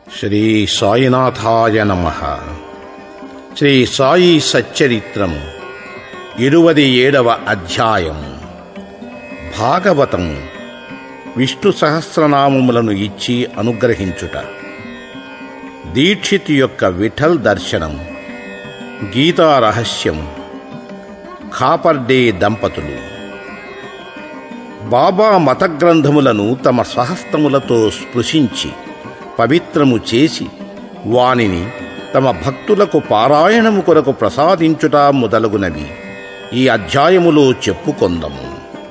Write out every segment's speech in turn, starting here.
శ్రీ సాయినాథాయ నమ శ్రీ సాయి సచ్చరిత్రము ఇరువది ఏడవ అధ్యాయం భాగవతం విష్ణు సహస్రనామములను ఇచ్చి అనుగ్రహించుట దీక్షిత్ యొక్క విఠల్ దర్శనం గీతా రహస్యం ఖాపర్డే దంపతులు బాబా మత గ్రంథములను తమ స్వహస్తములతో స్పృశించి పవిత్రము చేసి వానిని తమ భక్తులకు పారాయణము కొరకు ప్రసాదించుట మొదలగునవి ఈ అధ్యాయములో చెప్పుకొందము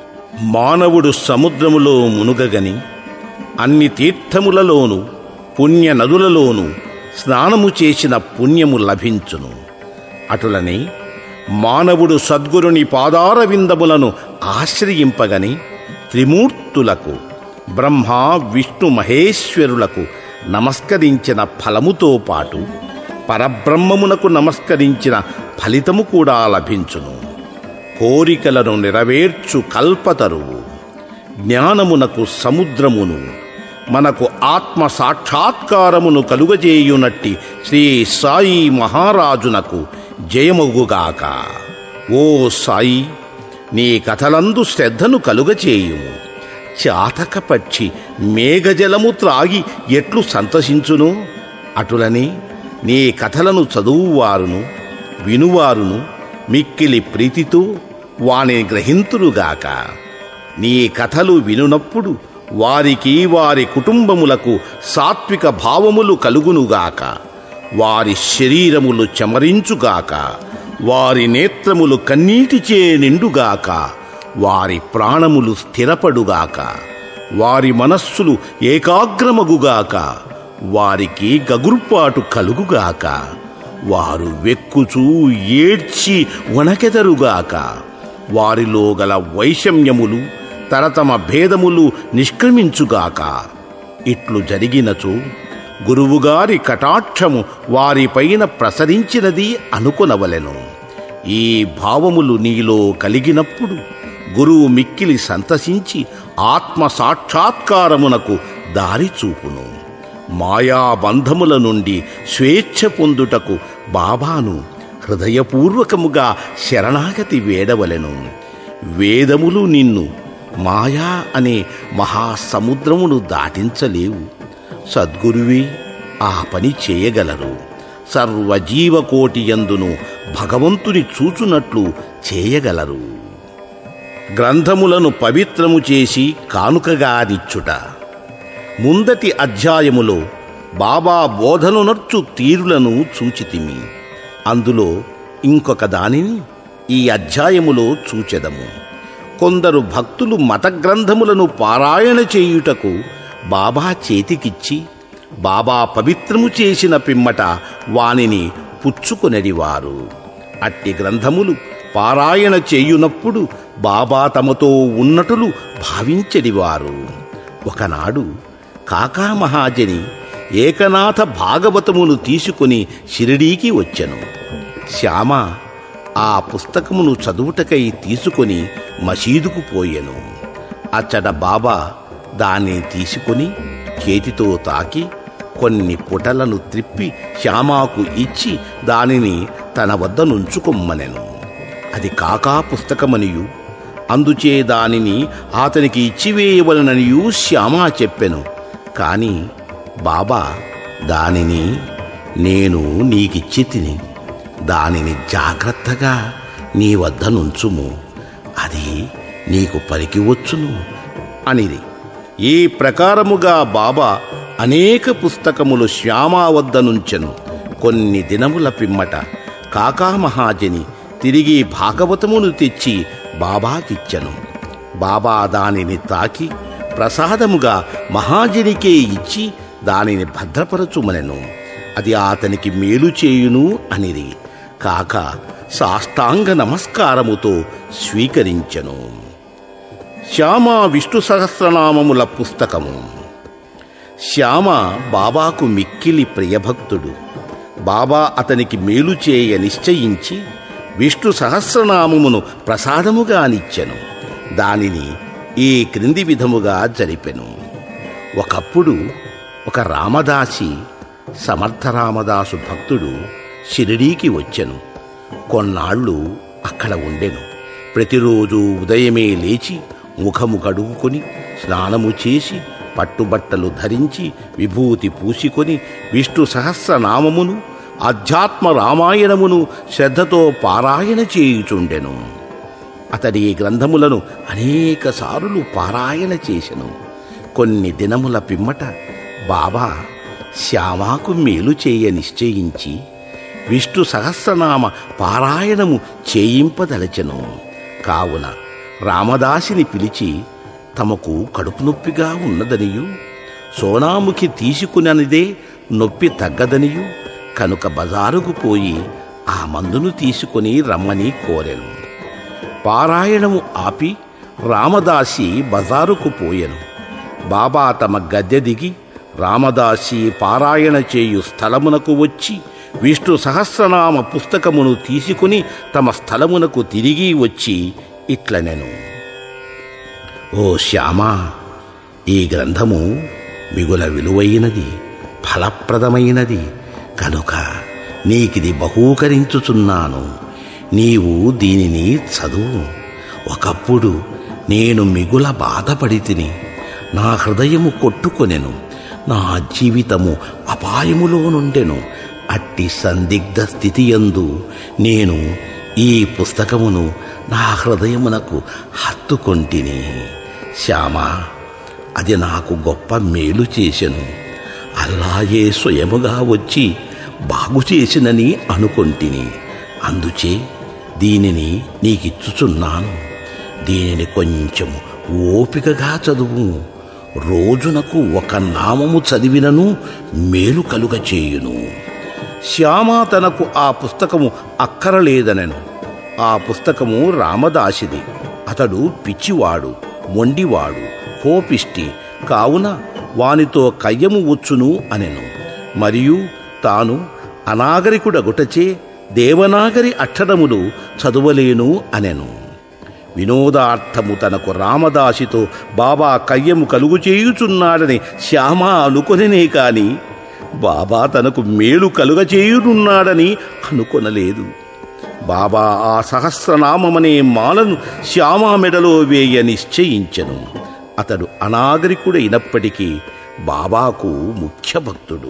మానవుడు సముద్రములో మునుగగని అన్ని తీర్థములలోనూ పుణ్య నదులలోనూ స్నానము చేసిన పుణ్యము లభించును అటులనే మానవుడు సద్గురుని పాదార విందములను ఆశ్రయింపగని త్రిమూర్తులకు బ్రహ్మ విష్ణు మహేశ్వరులకు నమస్కరించిన ఫలముతో పాటు పరబ్రహ్మమునకు నమస్కరించిన ఫలితము కూడా లభించును కోరికలను నెరవేర్చు కల్పతరువు జ్ఞానమునకు సముద్రమును మనకు ఆత్మ సాక్షాత్కారమును కలుగజేయునట్టి శ్రీ సాయి మహారాజునకు జయమగుగాక ఓ సాయి నీ కథలందు శ్రద్ధను కలుగచేయుము చాతక పక్షి మేఘజలము త్రాగి ఎట్లు సంతసించును అటులని నీ కథలను చదువువారును వినువారును మిక్కిలి ప్రీతితో వానిని గ్రహింతురుగాక నీ కథలు వినునప్పుడు వారికి వారి కుటుంబములకు సాత్విక భావములు కలుగునుగాక వారి శరీరములు చెమరించుగాక వారి నేత్రములు కన్నీటిచే నిండుగాక వారి ప్రాణములు స్థిరపడుగాక వారి మనస్సులు ఏకాగ్రమగుగాక వారికి గగుర్పాటు కలుగుగాక వారు వెక్కుచూ ఏడ్చి వణకెదరుగాక వారిలో గల వైషమ్యములు తరతమ భేదములు నిష్క్రమించుగాక ఇట్లు జరిగినచో గురువుగారి కటాక్షము వారిపైన ప్రసరించినది అనుకొనవలెను ఈ భావములు నీలో కలిగినప్పుడు గురువు మిక్కిలి సంతసించి ఆత్మ సాక్షాత్కారమునకు దారి చూపును మాయాబంధముల నుండి స్వేచ్ఛ పొందుటకు బాబాను హృదయపూర్వకముగా శరణాగతి వేడవలెను వేదములు నిన్ను మాయా అనే మహాసముద్రమును దాటించలేవు సద్గురువే ఆ పని చేయగలరు సర్వజీవకోటి యందును భగవంతుని చూచునట్లు చేయగలరు గ్రంథములను పవిత్రము చేసి కానుకగానిచ్చుట ముందటి అధ్యాయములో బాబా బోధనునర్చు తీరులను చూచితిమి అందులో ఇంకొక దానిని ఈ అధ్యాయములో చూచెదము కొందరు భక్తులు మత గ్రంథములను పారాయణ చేయుటకు బాబా చేతికిచ్చి బాబా పవిత్రము చేసిన పిమ్మట వానిని పుచ్చుకొనడివారు అట్టి గ్రంథములు పారాయణ చేయునప్పుడు బాబా తమతో ఉన్నటులు భావించడివారు ఒకనాడు కాకా మహాజని ఏకనాథ భాగవతమును తీసుకుని షిరిడీకి వచ్చెను శ్యామ ఆ పుస్తకమును చదువుటకై తీసుకొని మసీదుకు పోయెను అచ్చట బాబా దాన్ని తీసుకొని చేతితో తాకి కొన్ని పుటలను త్రిప్పి శ్యామాకు ఇచ్చి దానిని తన వద్ద నుంచుకొమ్మనెను అది కాకా పుస్తకమనియు అందుచే దానిని అతనికి ఇచ్చివేయవలననియు శ్యామా చెప్పెను కాని బాబా దానిని నేను నీకిచ్చి తిని దానిని జాగ్రత్తగా నీ వద్ద నుంచుము అది నీకు పనికి వచ్చును అనిది ఈ ప్రకారముగా బాబా అనేక పుస్తకములు శ్యామా వద్ద నుంచెను కొన్ని దినముల పిమ్మట కాకా మహాజని తిరిగి భాగవతమును తెచ్చి బాబాకిచ్చెను బాబా దానిని తాకి ప్రసాదముగా మహాజనికే ఇచ్చి దానిని భద్రపరచుమనెను అది అతనికి మేలు చేయును అనిది కాక సాష్టాంగ నమస్కారముతో స్వీకరించెను శ్యామ విష్ణు సహస్రనామముల పుస్తకము శ్యామ బాబాకు మిక్కిలి ప్రియభక్తుడు బాబా అతనికి మేలు చేయ నిశ్చయించి విష్ణు సహస్రనామమును ప్రసాదముగానిచ్చెను దానిని ఈ క్రింది విధముగా జరిపెను ఒకప్పుడు ఒక రామదాసి సమర్థరామదాసు భక్తుడు షిరిడీకి వచ్చెను కొన్నాళ్ళు అక్కడ ఉండెను ప్రతిరోజు ఉదయమే లేచి ముఖము కడుగుకొని స్నానము చేసి పట్టుబట్టలు ధరించి విభూతి పూసుకొని విష్ణు సహస్రనామమును అధ్యాత్మ రామాయణమును శ్రద్ధతో పారాయణ చేయుచుండెను అతడి ఈ గ్రంథములను అనేక సారులు పారాయణ చేసెను కొన్ని దినముల పిమ్మట బాబా శ్యామాకు మేలు చేయ నిశ్చయించి విష్ణు సహస్రనామ పారాయణము చేయింపదలచెను కావున రామదాసిని పిలిచి తమకు కడుపు నొప్పిగా ఉన్నదనియు సోనాముఖి తీసుకుననిదే నొప్పి తగ్గదనియు కనుక బజారుకు పోయి ఆ మందును తీసుకొని రమ్మని కోరెను పారాయణము ఆపి రామదాసి బజారుకు పోయెను బాబా తమ గద్దె దిగి రామదాసి పారాయణ చేయు స్థలమునకు వచ్చి విష్ణు సహస్రనామ పుస్తకమును తీసుకుని తమ స్థలమునకు తిరిగి వచ్చి ఇట్లనెను ఓ శ్యామా ఈ గ్రంథము మిగుల విలువైనది ఫలప్రదమైనది కనుక నీకిది బహూకరించుచున్నాను నీవు దీనిని చదువు ఒకప్పుడు నేను మిగుల బాధపడి తిని నా హృదయము కొట్టుకొనెను నా జీవితము అపాయములో నుండెను అట్టి సందిగ్ధ స్థితియందు నేను ఈ పుస్తకమును నా హృదయమునకు హత్తుకొంటిని శ్యామా అది నాకు గొప్ప మేలు చేసెను అల్లాయే స్వయముగా వచ్చి బాగు చేసినని అనుకొంటిని అందుచే దీనిని నీకిచ్చుచున్నాను దీనిని కొంచెం ఓపికగా చదువు రోజునకు ఒక నామము చదివినను మేలు కలుగ చేయును శ్యామ తనకు ఆ పుస్తకము అక్కరలేదనెను ఆ పుస్తకము రామదాసిది అతడు పిచ్చివాడు మొండివాడు కోపిష్టి కావున వానితో కయ్యము వచ్చును అనెను మరియు తాను అనాగరికుడగుటచే దేవనాగరి అక్షరములు చదువలేను అనెను వినోదార్థము తనకు రామదాసితో బాబా కయ్యము కలుగు చేయుచున్నాడని శ్యామ అనుకొననే కాని బాబా తనకు మేలు కలుగచేయునున్నాడని అనుకొనలేదు బాబా ఆ సహస్రనామమనే మాలను శ్యామా మెడలో వేయ నిశ్చయించెను అతడు అనాగరికుడైనప్పటికీ బాబాకు ముఖ్య భక్తుడు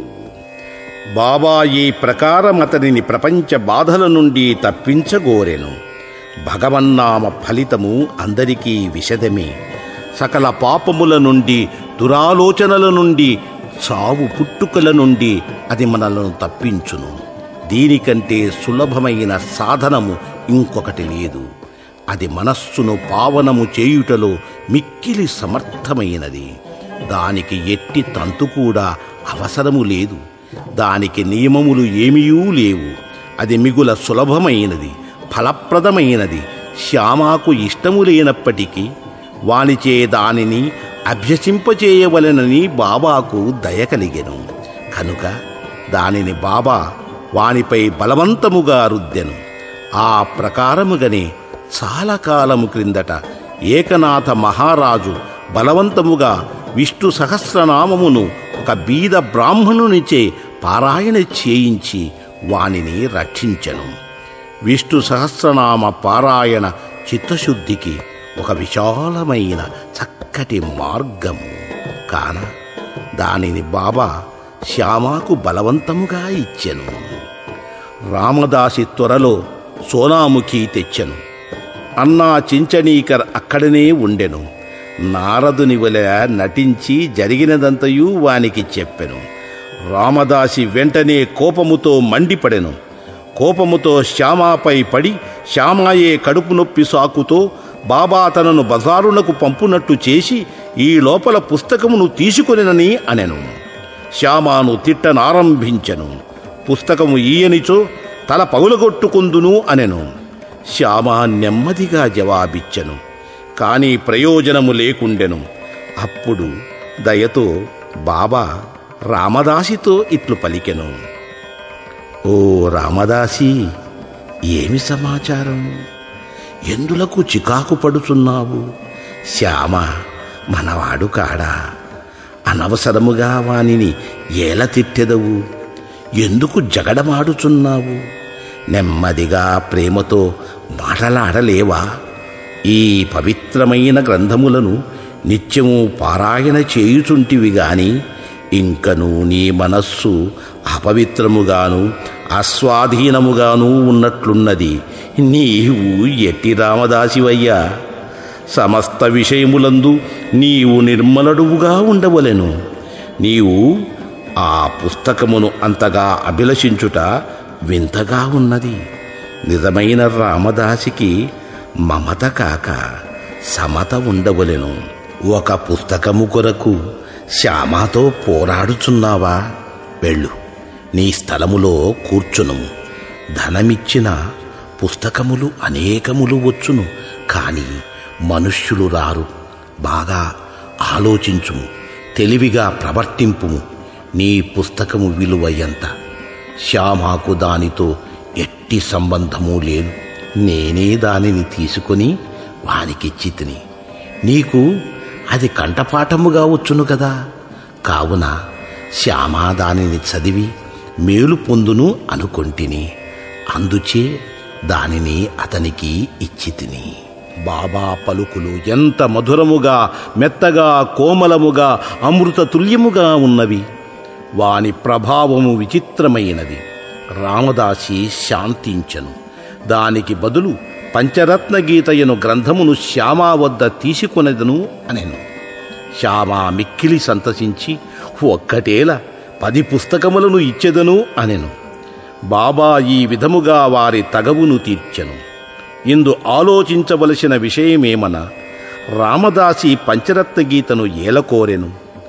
బాబా ఈ ప్రకారం అతనిని ప్రపంచ బాధల నుండి తప్పించగోరెను భగవన్నామ ఫలితము అందరికీ విషదమే సకల పాపముల నుండి దురాలోచనల నుండి చావు పుట్టుకల నుండి అది మనలను తప్పించును దీనికంటే సులభమైన సాధనము ఇంకొకటి లేదు అది మనస్సును పావనము చేయుటలో మిక్కిలి సమర్థమైనది దానికి ఎట్టి తంతు కూడా అవసరము లేదు దానికి నియమములు ఏమీయూ లేవు అది మిగుల సులభమైనది ఫలప్రదమైనది శ్యామాకు ఇష్టము లేనప్పటికీ వానిచే దానిని అభ్యసింపచేయవలెనని బాబాకు దయ కలిగెను కనుక దానిని బాబా వానిపై బలవంతముగా రుద్దెను ఆ ప్రకారముగానే చాలా కాలము క్రిందట ఏకనాథ మహారాజు బలవంతముగా విష్ణు సహస్రనామమును ఒక బీద బ్రాహ్మణునిచే పారాయణ చేయించి వానిని రక్షించెను విష్ణు సహస్రనామ పారాయణ చిత్తశుద్ధికి ఒక విశాలమైన చక్కటి మార్గము కాన దానిని బాబా శ్యామాకు బలవంతముగా ఇచ్చెను రామదాసి త్వరలో సోనాముఖి తెచ్చెను అన్నా చించనీకర్ అక్కడనే ఉండెను నారదుని వలె నటించి జరిగినదంతయూ వానికి చెప్పెను రామదాసి వెంటనే కోపముతో మండిపడెను కోపముతో శ్యామాపై పడి శ్యామాయే కడుపు నొప్పి సాకుతో బాబా తనను బజారునకు పంపునట్టు చేసి ఈ లోపల పుస్తకమును తీసుకొనినని అనెను శ్యామాను తిట్టనారంభించెను పుస్తకము ఈయనిచో తల పగులగొట్టుకుందును అనెను శ్యామ నెమ్మదిగా జవాబిచ్చెను కాని ప్రయోజనము లేకుండెను అప్పుడు దయతో బాబా రామదాసితో ఇట్లు పలికెను ఓ రామదాసి ఏమి సమాచారం ఎందులకు చికాకు పడుచున్నావు శ్యామ మనవాడు కాడా అనవసరముగా వానిని ఏల తిట్టెదవు ఎందుకు జగడమాడుచున్నావు నెమ్మదిగా ప్రేమతో మాటలాడలేవా ఈ పవిత్రమైన గ్రంథములను నిత్యము పారాయణ చేయుచుంటివి గాని ఇంకను నీ మనస్సు అపవిత్రముగాను అస్వాధీనముగాను ఉన్నట్లున్నది నీవు ఎట్టి రామదాసివయ్యా సమస్త విషయములందు నీవు నిర్మలడువుగా ఉండవలెను నీవు ఆ పుస్తకమును అంతగా అభిలషించుట వింతగా ఉన్నది నిజమైన రామదాసికి మమత కాక సమత ఉండవలెను ఒక పుస్తకము కొరకు శ్యామాతో పోరాడుచున్నావా వెళ్ళు నీ స్థలములో కూర్చునుము ధనమిచ్చిన పుస్తకములు అనేకములు వచ్చును కాని మనుష్యులు రారు బాగా ఆలోచించుము తెలివిగా ప్రవర్తింపుము నీ పుస్తకము విలువ ఎంత శ్యామాకు దానితో ఎట్టి సంబంధము లేదు నేనే దానిని తీసుకొని వానికిచ్చి తిని నీకు అది కంఠపాఠముగా వచ్చును కదా కావున శ్యామా దానిని చదివి మేలు పొందును అనుకొంటిని అందుచే దానిని అతనికి ఇచ్చి తిని బాబా పలుకులు ఎంత మధురముగా మెత్తగా కోమలముగా అమృత తుల్యముగా ఉన్నవి వాని ప్రభావము విచిత్రమైనది రామదాసి శాంతించను దానికి బదులు పంచరత్న గీతయను గ్రంథమును శ్యామా వద్ద తీసుకొనెదను అనెను శ్యామా మిక్కిలి సంతసించి ఒక్కటేల పది పుస్తకములను ఇచ్చెదను అనెను బాబా ఈ విధముగా వారి తగవును తీర్చెను ఇందు ఆలోచించవలసిన విషయమేమన రామదాసి పంచరత్న గీతను ఏలకోరెను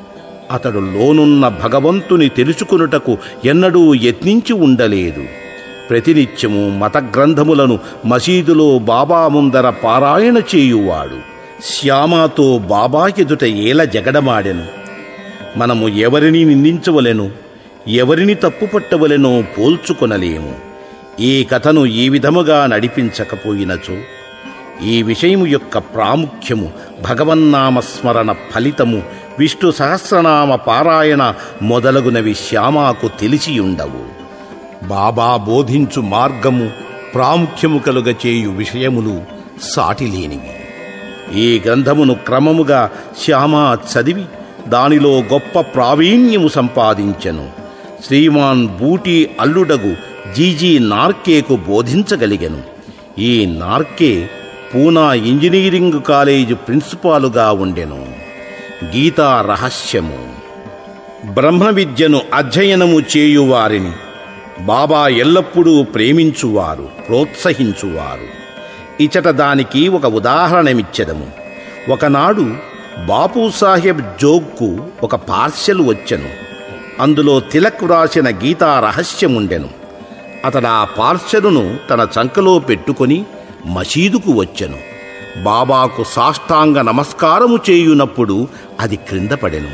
అతడు లోనున్న భగవంతుని తెలుసుకునుటకు ఎన్నడూ యత్నించి ఉండలేదు ప్రతినిత్యము మత గ్రంథములను మసీదులో బాబా ముందర పారాయణ చేయువాడు శ్యామాతో బాబా ఎదుట ఏల జగడమాడెను మనము ఎవరిని నిందించవలెను ఎవరిని తప్పుపట్టవలెనో పోల్చుకొనలేము ఈ కథను ఈ విధముగా నడిపించకపోయినచో ఈ విషయము యొక్క ప్రాముఖ్యము భగవన్నామ స్మరణ ఫలితము విష్ణు సహస్రనామ పారాయణ మొదలగునవి శ్యామాకు తెలిసియుండవు బాబా బోధించు మార్గము ప్రాముఖ్యము కలుగ చేయు విషయములు సాటిలేనివి ఈ గ్రంథమును క్రమముగా శ్యామ చదివి దానిలో గొప్ప ప్రావీణ్యము సంపాదించెను శ్రీమాన్ బూటీ అల్లుడగు జీజీ నార్కేకు బోధించగలిగెను ఈ నార్కే పూనా ఇంజనీరింగ్ కాలేజు ప్రిన్సిపాలుగా ఉండెను గీతా రహస్యము బ్రహ్మ విద్యను అధ్యయనము చేయువారిని బాబా ఎల్లప్పుడూ ప్రేమించువారు ప్రోత్సహించువారు ఇచట దానికి ఒక ఉదాహరణమిచ్చెదము ఒకనాడు బాపు సాహెబ్ జోగ్కు ఒక పార్సెల్ వచ్చెను అందులో తిలక్ వ్రాసిన గీతా రహస్యముండెను అతడు ఆ పార్సెలును తన చంకలో పెట్టుకొని మసీదుకు వచ్చెను బాబాకు సాష్టాంగ నమస్కారము చేయునప్పుడు అది క్రింద పడెను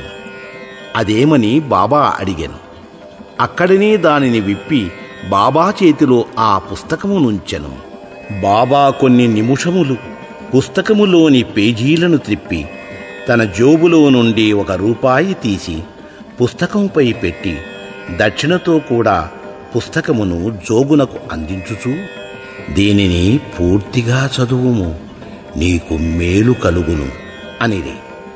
అదేమని బాబా అడిగాను అక్కడనే దానిని విప్పి బాబా చేతిలో ఆ పుస్తకము నుంచెను బాబా కొన్ని నిమిషములు పుస్తకములోని పేజీలను త్రిప్పి తన జోబులో నుండి ఒక రూపాయి తీసి పుస్తకంపై పెట్టి దక్షిణతో కూడా పుస్తకమును జోగునకు అందించుచూ దీనిని పూర్తిగా చదువుము నీకు మేలు కలుగును అనిది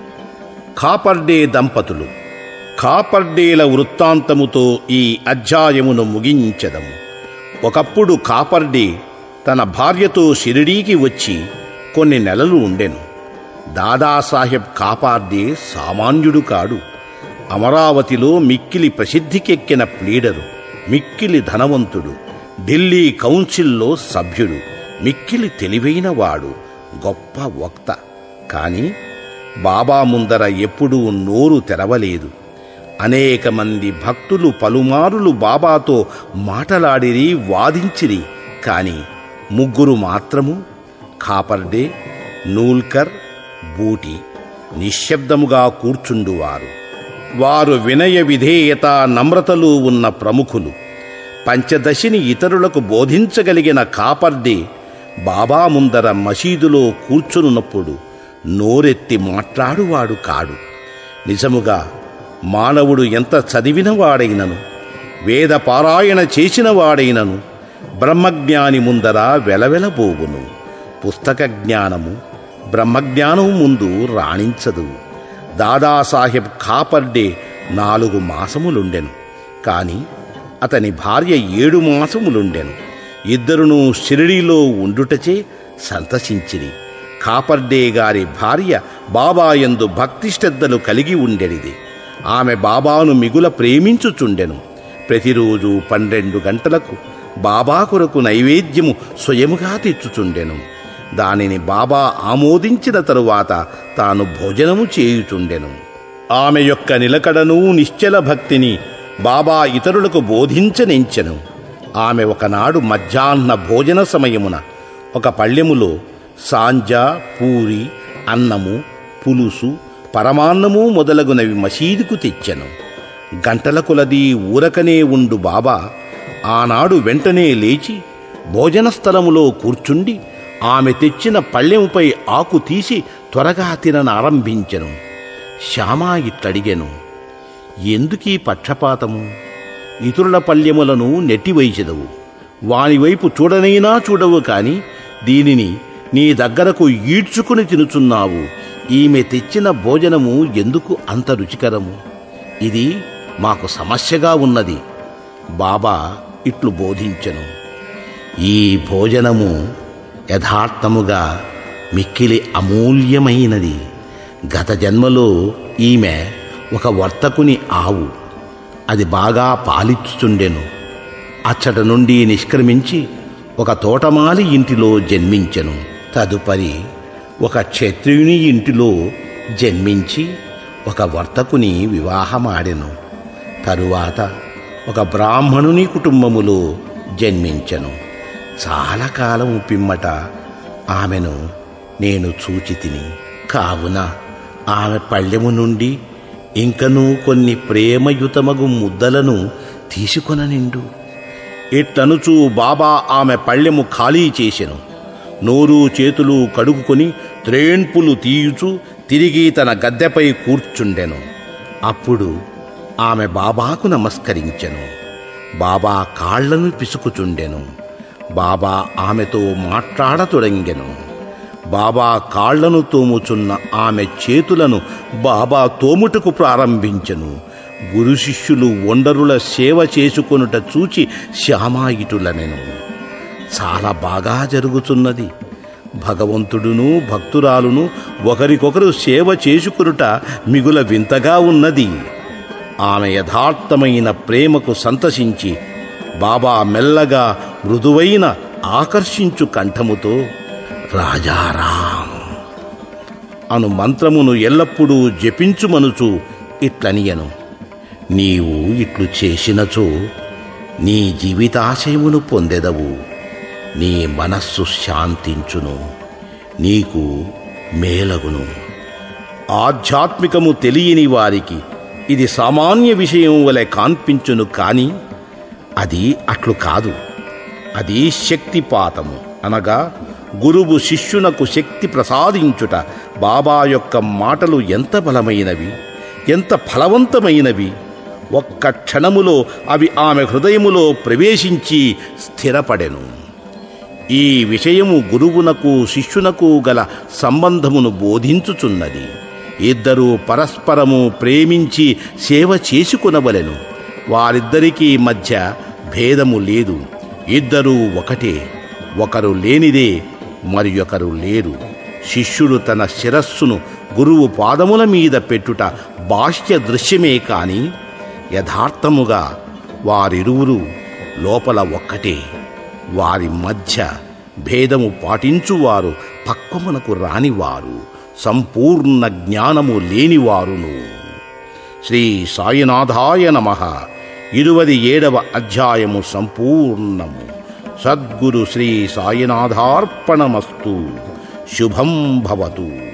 కాపర్డే దంపతులు కాపర్డేల వృత్తాంతముతో ఈ అధ్యాయమును ముగించెదము ఒకప్పుడు కాపర్డే తన భార్యతో షిరిడీకి వచ్చి కొన్ని నెలలు ఉండెను దాదాసాహెబ్ కాపార్డే సామాన్యుడు కాడు అమరావతిలో మిక్కిలి ప్రసిద్ధికెక్కిన ప్లీడరు మిక్కిలి ధనవంతుడు ఢిల్లీ కౌన్సిల్లో సభ్యుడు మిక్కిలి తెలివైన వాడు గొప్ప వక్త కాని బాబా ముందర ఎప్పుడూ నోరు తెరవలేదు అనేక మంది భక్తులు పలుమారులు బాబాతో మాటలాడిరి వాదించిరి కాని ముగ్గురు మాత్రము కాపర్డే నూల్కర్ బూటి నిశ్శబ్దముగా కూర్చుండువారు వారు వినయ విధేయత నమ్రతలు ఉన్న ప్రముఖులు పంచదశిని ఇతరులకు బోధించగలిగిన కాపర్డే బాబా ముందర మసీదులో కూర్చునున్నప్పుడు నోరెత్తి మాట్లాడువాడు కాడు నిజముగా మానవుడు ఎంత చదివినవాడైనను వేద పారాయణ చేసిన వాడైనను బ్రహ్మజ్ఞాని ముందర వెలవెలబోవును పుస్తక జ్ఞానము బ్రహ్మజ్ఞానము ముందు రాణించదు దాదాసాహెబ్ కాపర్డే నాలుగు మాసములుండెను కాని అతని భార్య ఏడు మాసములుండెను ఇద్దరును షిరిడీలో ఉండుటచే సంతసించిరి కాపర్డే గారి భార్య బాబాయందు భక్తి శ్రద్ధలు కలిగి ఉండెడిది ఆమె బాబాను మిగుల ప్రేమించుచుండెను ప్రతిరోజు పన్నెండు గంటలకు బాబా కొరకు నైవేద్యము స్వయముగా తెచ్చుచుండెను దానిని బాబా ఆమోదించిన తరువాత తాను భోజనము చేయుచుండెను ఆమె యొక్క నిలకడను నిశ్చల భక్తిని బాబా ఇతరులకు బోధించనించెను ఆమె ఒకనాడు మధ్యాహ్న భోజన సమయమున ఒక పళ్ళెములో సాంజ పూరి అన్నము పులుసు పరమాన్నము మొదలగునవి మసీదుకు తెచ్చెను గంటల కొలది ఊరకనే ఉండు బాబా ఆనాడు వెంటనే లేచి భోజన స్థలములో కూర్చుండి ఆమె తెచ్చిన పళ్ళెముపై ఆకు తీసి త్వరగా తిననారంభించెను శ్యామా ఇట్లడిగెను ఎందుకీ పక్షపాతము ఇతరుల పల్యములను నెట్టివైచెదవు వానివైపు చూడనైనా చూడవు కాని దీనిని నీ దగ్గరకు ఈడ్చుకుని తినుచున్నావు ఈమె తెచ్చిన భోజనము ఎందుకు అంత రుచికరము ఇది మాకు సమస్యగా ఉన్నది బాబా ఇట్లు బోధించెను ఈ భోజనము యథార్థముగా మిక్కిలి అమూల్యమైనది గత జన్మలో ఈమె ఒక వర్తకుని ఆవు అది బాగా పాలిచ్చుచుండెను అచ్చట నుండి నిష్క్రమించి ఒక తోటమాలి ఇంటిలో జన్మించెను తదుపరి ఒక క్షత్రియుని ఇంటిలో జన్మించి ఒక వర్తకుని వివాహమాడెను తరువాత ఒక బ్రాహ్మణుని కుటుంబములో జన్మించెను చాలా కాలం పిమ్మట ఆమెను నేను చూచి తిని కావున ఆమె పళ్ళెము నుండి ఇంకనూ కొన్ని ప్రేమయుతమగు ముద్దలను తీసుకొన నిండు ఇట్లనుచూ బాబా ఆమె పళ్ళెము ఖాళీ చేసెను నోరు చేతులు కడుగుకొని త్రేణ్పులు తీయుచు తిరిగి తన గద్దెపై కూర్చుండెను అప్పుడు ఆమె బాబాకు నమస్కరించెను బాబా కాళ్లను పిసుకుచుండెను బాబా ఆమెతో మాట్లాడతొడంగెను బాబా కాళ్లను తోముచున్న ఆమె చేతులను బాబా తోముటకు ప్రారంభించెను గురు శిష్యులు ఒండరుల సేవ చేసుకొనుట చూచి శ్యామాయిటులనెను చాలా బాగా జరుగుతున్నది భగవంతుడును భక్తురాలును ఒకరికొకరు సేవ చేసుకునుట మిగుల వింతగా ఉన్నది ఆమె యథార్థమైన ప్రేమకు సంతసించి బాబా మెల్లగా మృదువైన ఆకర్షించు కంఠముతో రాజారాం అను మంత్రమును ఎల్లప్పుడూ జపించుమనుచు ఇట్లనియను నీవు ఇట్లు చేసినచో నీ జీవితాశయమును పొందెదవు నీ మనస్సు శాంతించును నీకు మేలగును ఆధ్యాత్మికము తెలియని వారికి ఇది సామాన్య విషయం వలె కాన్పించును కాని అది అట్లు కాదు అది శక్తిపాతము అనగా గురువు శిష్యునకు శక్తి ప్రసాదించుట బాబా యొక్క మాటలు ఎంత బలమైనవి ఎంత ఫలవంతమైనవి ఒక్క క్షణములో అవి ఆమె హృదయములో ప్రవేశించి స్థిరపడెను ఈ విషయము గురువునకు శిష్యునకు గల సంబంధమును బోధించుచున్నది ఇద్దరూ పరస్పరము ప్రేమించి సేవ చేసుకునవలెను వారిద్దరికీ మధ్య భేదము లేదు ఇద్దరూ ఒకటే ఒకరు లేనిదే మరి ఒకరు లేరు శిష్యుడు తన శిరస్సును గురువు పాదముల మీద పెట్టుట బాహ్య దృశ్యమే కాని యథార్థముగా వారిరువురు లోపల ఒక్కటే వారి మధ్య భేదము పాటించువారు పక్వమునకు రానివారు సంపూర్ణ జ్ఞానము లేనివారును శ్రీ సాయినాథాయ నమ ఇరువది ఏడవ అధ్యాయము సంపూర్ణము సద్గురు శ్రీ సాయినాథార్పణమస్తు శుభం భవతు